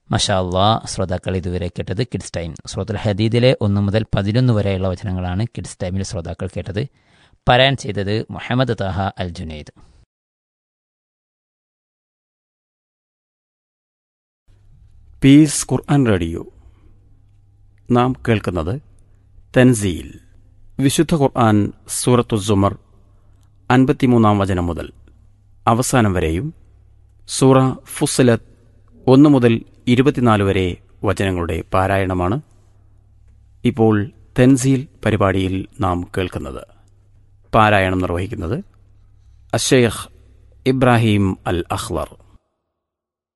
മഷാ അള്ളാ ശ്രോതാക്കൾ ഇതുവരെ കേട്ടത് കിഡ്സ് ടൈം ശ്രോതൽ ഹദീദിലെ ഒന്ന് മുതൽ പതിനൊന്ന് വരെയുള്ള വചനങ്ങളാണ് കിഡ്സ് ടൈമിൽ ശ്രോതാക്കൾ കേട്ടത് പാരായൺ ചെയ്തത് മുഹമ്മദ് താഹ അൽ ജുനൈദ് പീസ് ഖുർആൻ റേഡിയോ നാം കേൾക്കുന്നത് തൻസീൽ വിശുദ്ധ ഖുർആൻ സൂറത്തു സുമർ അൻപത്തിമൂന്നാം വചനം മുതൽ അവസാനം വരെയും സൂറ ഫുസ്ലത്ത് ഒന്ന് മുതൽ ഇരുപത്തിനാല് വരെ വചനങ്ങളുടെ പാരായണമാണ് ഇപ്പോൾ തെൻസീൽ പരിപാടിയിൽ നാം കേൾക്കുന്നത് പാരായണം നിർവഹിക്കുന്നത് അഷേഖ് ഇബ്രാഹിം അൽ അഖ്ലർ